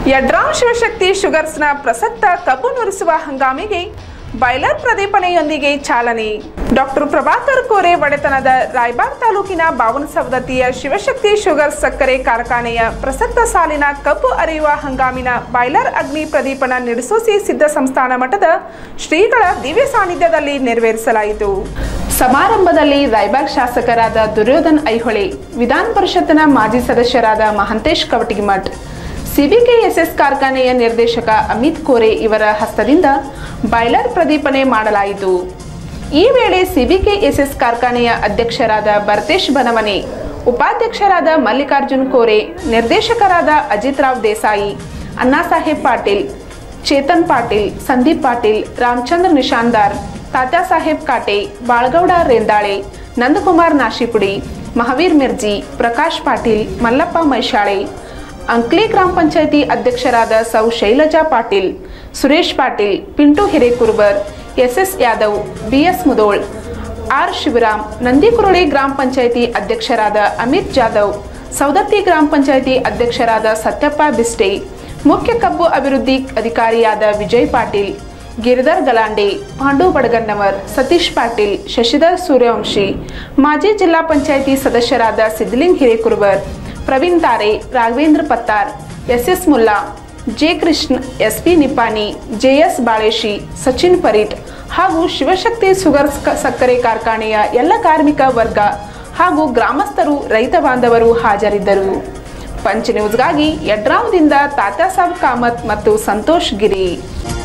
ಯಡ್ರಾಮ್ ಶಿವಶಕ್ತಿ ಶುಗರ್ಸ್ನ ಪ್ರಸಕ್ತ ಕಬ್ಬು ನುರಿಸುವ ಹಂಗಾಮಿಗೆ ಬಾಯ್ಲರ್ ಪ್ರದೀಪನೆಯೊಂದಿಗೆ ಚಾಲನೆ ಡಾಕ್ಟರ್ ಪ್ರಭಾಕರ್ ಕೋರೆ ಒಡೆತನದ ರಾಯಬಾಗ್ ತಾಲೂಕಿನ ಬಾವನಸವದತ್ತಿಯ ಶಿವಶಕ್ತಿ ಶುಗರ್ಸ್ ಸಕ್ಕರೆ ಕಾರ್ಖಾನೆಯ ಪ್ರಸಕ್ತ ಸಾಲಿನ ಕಬ್ಬು ಅರಿಯುವ ಹಂಗಾಮಿನ ಬಾಯ್ಲರ್ ಅಗ್ನಿ ಪ್ರದೀಪನ ನಿಡಸೋಸಿ ಸಿದ್ಧ ಸಂಸ್ಥಾನ ಮಠದ ಶ್ರೀಗಳ ದಿವ್ಯ ಸಾನ್ನಿಧ್ಯದಲ್ಲಿ ನೆರವೇರಿಸಲಾಯಿತು ಸಮಾರಂಭದಲ್ಲಿ ರಾಯಬಾಗ್ ಶಾಸಕರಾದ ದುರ್ಯೋಧನ್ ಐಹೊಳೆ ವಿಧಾನ ಪರಿಷತ್ತಿನ ಮಾಜಿ ಸದಸ್ಯರಾದ ಮಹಂತೇಶ್ ಕವಟಿಗಿಮಠ್ ಸಿಬಿಕೆಎಸ್ಎಸ್ ಕಾರ್ಖಾನೆಯ ನಿರ್ದೇಶಕ ಅಮಿತ್ ಕೋರೆ ಇವರ ಹಸ್ತದಿಂದ ಬಾಯ್ಲರ್ ಪ್ರದೀಪನೆ ಮಾಡಲಾಯಿತು ಈ ವೇಳೆ ಸಿಬಿಕೆಎಸ್ಎಸ್ ಕಾರ್ಖಾನೆಯ ಅಧ್ಯಕ್ಷರಾದ ಭರತೇಶ್ ಬನವನೆ ಉಪಾಧ್ಯಕ್ಷರಾದ ಮಲ್ಲಿಕಾರ್ಜುನ್ ಕೋರೆ ನಿರ್ದೇಶಕರಾದ ಅಜಿತ್ ರಾವ್ ದೇಸಾಯಿ ಅಣ್ಣಾಸಾಹೇಬ್ ಪಾಟೀಲ್ ಚೇತನ್ ಪಾಟೀಲ್ ಸಂದೀಪ್ ಪಾಟೀಲ್ ರಾಮಚಂದ್ರ ನಿಶಾಂದಾರ್ ತಾತ್ಯಾಸಾಹೇಬ್ ಕಾಟೆ ಬಾಳಗೌಡ ರೇಂದಾಳೆ ನಂದಕುಮಾರ್ ನಾಶಿಪುಡಿ ಮಹಾವೀರ್ ಮಿರ್ಜಿ ಪ್ರಕಾಶ್ ಪಾಟೀಲ್ ಮಲ್ಲಪ್ಪ ಮೈಶಾಳೆ ಅಂಕ್ಲಿ ಗ್ರಾಮ ಪಂಚಾಯಿತಿ ಅಧ್ಯಕ್ಷರಾದ ಸೌ Shailaja Patil Suresh Patil Pintu Hirekurbar SS Yadav BS Mudhol R Shivaram Nandikurali ಗ್ರಾಮ ಪಂಚಾಯಿತಿ ಅಧ್ಯಕ್ಷರಾದ ಅಮಿತ್ ಜಾಧವ್ ಸೌದತ್ತಿ ಗ್ರಾಮ ಪಂಚಾಯಿತಿ ಅಧ್ಯಕ್ಷರಾದ ಸತ್ಯಪ್ಪ ಬಿಸ್ಟೆ ಮುಖ್ಯ ಕಬ್ಬು ಅಭಿವೃದ್ಧಿ ಅಧಿಕಾರಿಯಾದ ವಿಜಯ್ ಪಾಟೀಲ್ ಗಿರಿಧರ್ ಗಲಾಂಡೆ ಪಾಂಡು ಬಡಗನ್ನವರ್ ಸತೀಶ್ ಪಾಟೀಲ್ ಶಶಿಧರ್ ಸೂರ್ಯವಂಶಿ ಮಾಜಿ ಜಿಲ್ಲಾ ಪಂಚಾಯಿತಿ ಸದಸ್ಯರಾದ Siddling Hirekurbar Praveen Tare Raghavendra Pattar SS Mulla J Krishna SP Nipani JS Baleshi Sachin Parit ಹಾಗೂ ಶಿವಶಕ್ತಿ ಸುಗರ್ಸ್ ಕ- ಸಕ್ಕರೆ ಕಾರ್ಖಾನೆಯ ಎಲ್ಲ ಕಾರ್ಮಿಕ ವರ್ಗ ಹಾಗೂ ಗ್ರಾಮಸ್ಥರು ರೈತ ಬಾಂಧವರು ಹಾಜರಿದ್ದರು ಪಂಚ್ ನ್ಯೂಸ್ಗಾಗಿ ಯಡ್ರಾಮ್ದಿಂದ ತಾತ್ಯಾಸಾಬ್ ಕಾಮತ್ ಮತ್ತು ಸಂತೋಷ್ ಗಿರಿ